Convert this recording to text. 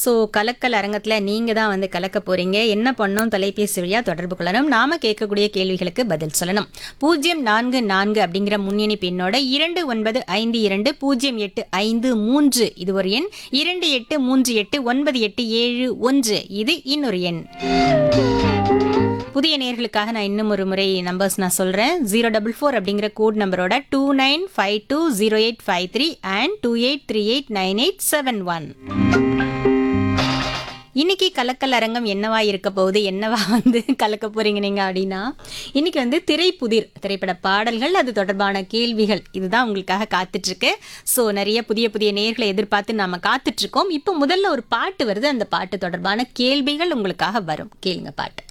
so கலக்கல் அரங்கத்தில் நீங்கள் தான் வந்து கலக்க போறீங்க என்ன பண்ணணும் தொலைபேசி வழியாக தொடர்பு கொள்ளணும் நாம கேட்கக்கூடிய கேள்விகளுக்கு பதில் சொல்லணும் பூஜ்ஜியம் நான்கு நான்கு அப்படிங்கிற முன்னணி பின்னோட இரண்டு ஒன்பது ஐந்து இரண்டு பூஜ்ஜியம் எட்டு ஐந்து மூன்று இது ஒரு எண் இரண்டு எட்டு மூன்று எட்டு ஒன்பது எட்டு ஏழு ஒன்று இது இன்னொரு எண் புதிய நேர்களுக்காக நான் இன்னும் ஒரு முறை நம்பர்ஸ் நான் சொல்கிறேன் ஜீரோ டபுள் ஃபோர் அப்படிங்கிற கோட் நம்பரோட two nine five two zero eight five three and two eight three eight nine eight seven one இன்னைக்கு கலக்கல் அரங்கம் என்னவா இருக்க போகுது என்னவா வந்து கலக்க போறீங்க நீங்க அப்படின்னா இன்னைக்கு வந்து திரைப்புதிர் திரைப்பட பாடல்கள் அது தொடர்பான கேள்விகள் இதுதான் உங்களுக்காக காத்துட்டு இருக்கு ஸோ நிறைய புதிய புதிய நேர்களை எதிர்பார்த்து நாம காத்துட்டு இருக்கோம் இப்போ முதல்ல ஒரு பாட்டு வருது அந்த பாட்டு தொடர்பான கேள்விகள் உங்களுக்காக வரும் கேளுங்க பாட்டு